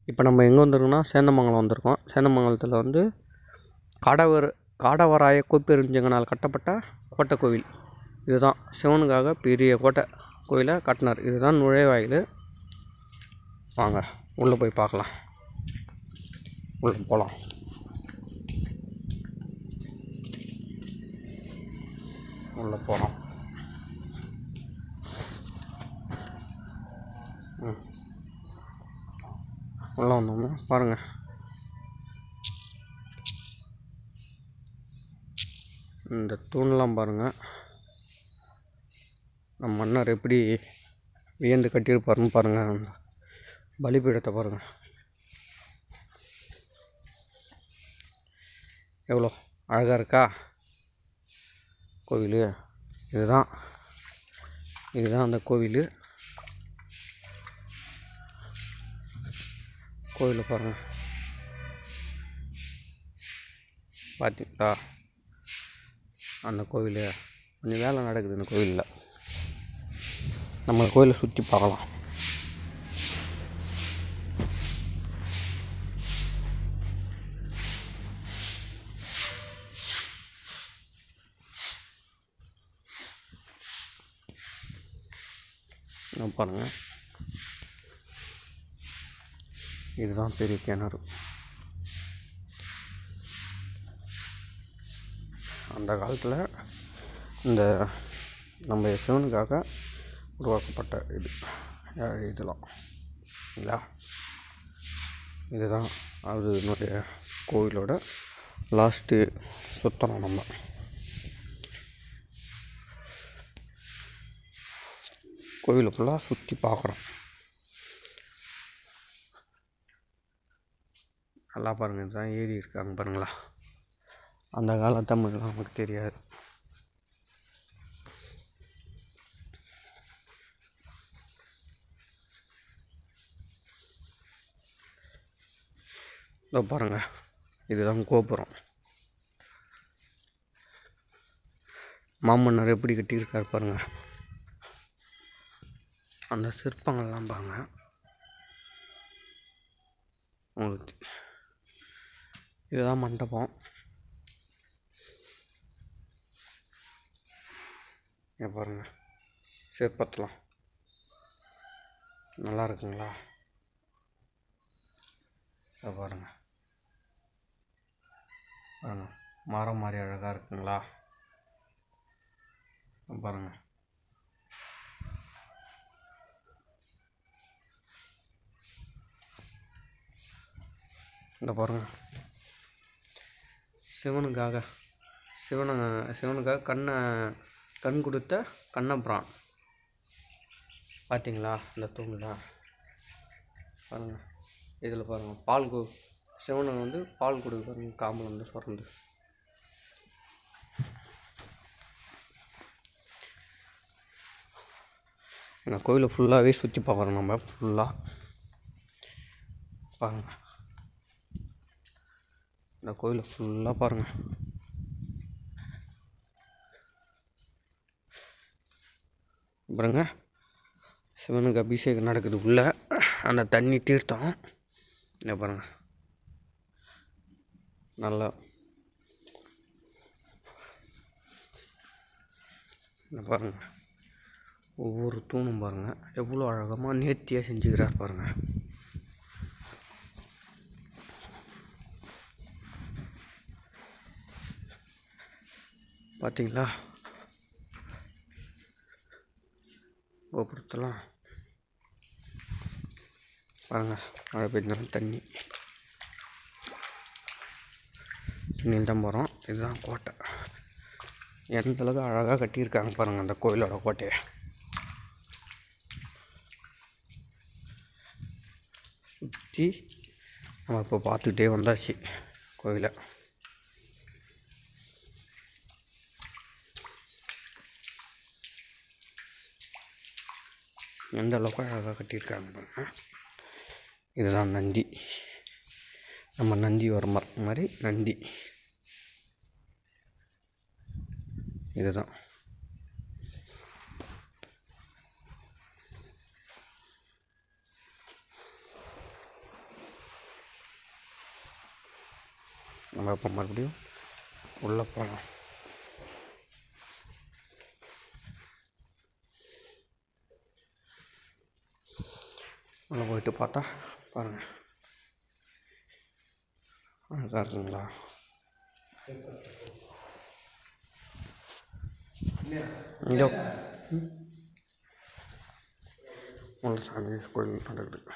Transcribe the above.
இப்போ நம்ம எங்கே வந்திருக்கோம்னா சேந்தமங்கலம் வந்திருக்கோம் சேந்தமங்கலத்தில் வந்து காடவர் காடவராய கோப்பெருஞ்சங்கனால் கட்டப்பட்ட கோட்டை கோவில் இதுதான் சிவனுக்காக பெரிய கோட்டை கோயிலை கட்டினார் இதுதான் நுழைவாயில் வாங்க உள்ளே போய் பார்க்கலாம் உள்ளே போகலாம் உள்ளே போகிறோம் ம் உள்ளே வந்தோம்னா பாருங்கள் இந்த தூண்லாம் பாருங்கள் நம்ம மன்னர் எப்படி வியந்து கட்டியிருப்பாருன்னு பாருங்கள் அந்த பலிபீடத்தை பாருங்கள் எவ்வளோ அழகாக இருக்கா கோவில் இதுதான் இதுதான் அந்த கோவில் கோவிலை பாருங்கள் பார்த்தீங்களா அந்த கோவில் கொஞ்சம் வேலை நடக்குது இந்த கோவிலில் நம்ம கோயிலை சுற்றி பார்க்கலாம் இங்க பாருங்கள் இதுதான் பெரிய கிணறு அந்த காலத்தில் இந்த நம்ம சிவனுக்காக உருவாக்கப்பட்ட இது அஹ் இதெல்லாம் இல்லைங்களா இதுதான் அதனுடைய கோவிலோட லாஸ்ட்டு சுத்தணும் நம்ம கோவிலை ஃபுல்லாக சுற்றி பார்க்குறோம் நல்லா பாருங்கள் இதுதான் ஏரி இருக்காங்க பாருங்களா அந்த கால தமிழ்லாம் நமக்கு தெரியாது இதோ பாருங்க இதுதான் கோபுரம் மாமன்னர் எப்படி கட்டியிருக்காரு பாருங்க அந்த சிற்பங்கள்லாம் பாருங்க உங்களுக்கு இதுதான் மண்டபம் இங்க பாருங்க சிற்பத்தெலாம் நல்லா இருக்குங்களா இதை பாருங்க பாருங்க மரம் மாதிரி அழகாக இருக்குங்களா இங்க பாருங்க இந்த பாருங்க சிவனுக்காக சிவனை சிவனுக்காக கண்ணை கண் கொடுத்த கண்ணபிரான் பார்த்தீங்களா இந்த தூணில் பாருங்க இதில் பாருங்கள் பால் கு சிவனை வந்து பால் கொடுக்க பாருங்க காம்பில் வந்து சுரந்து இந்த கோயிலை ஃபுல்லாகவே சுற்றி பார்க்குறோம் நம்ம ஃபுல்லாக பாருங்கள் இந்த கோயிலை ஃபுல்லாக பாருங்கள் பாருங்க சிவனுக்கு அபிஷேகம் நடக்குது உள்ள அந்த தண்ணி தீர்த்தம் இங்க பாருங்க நல்லா இங்க பாருங்க ஒவ்வொரு தூணும் பாருங்க எவ்வளோ அழகமாக நேர்த்தியாக செஞ்சுக்கிறார் பாருங்க பார்த்தீங்களா கோபுரத்தெல்லாம் பாருங்க மழை பெய்ஞ்சாலும் தண்ணி தண்ணியில் தான் போகிறோம் இதுதான் கோட்டை எந்த அளவுக்கு அழகாக கட்டியிருக்காங்க பாருங்கள் அந்த கோயிலோட கோட்டையை சுற்றி நம்ம இப்போ பார்த்துக்கிட்டே வந்தாச்சு கோயிலை எந்த அளவுக்கு அழகாக கட்டியிருக்காங்க பாருங்க இதுதான் நந்தி நம்ம நந்தி வர்மர் மாதிரி நந்தி இதுதான் நம்ம இப்போ மறுபடியும் உள்ளே போகலாம் உள்ளே போயிட்டு பார்த்தா பாருங்கள் அழகாக இருக்குங்களா இங்கே ம். உள்ள சாமி கோயில் நடக்குது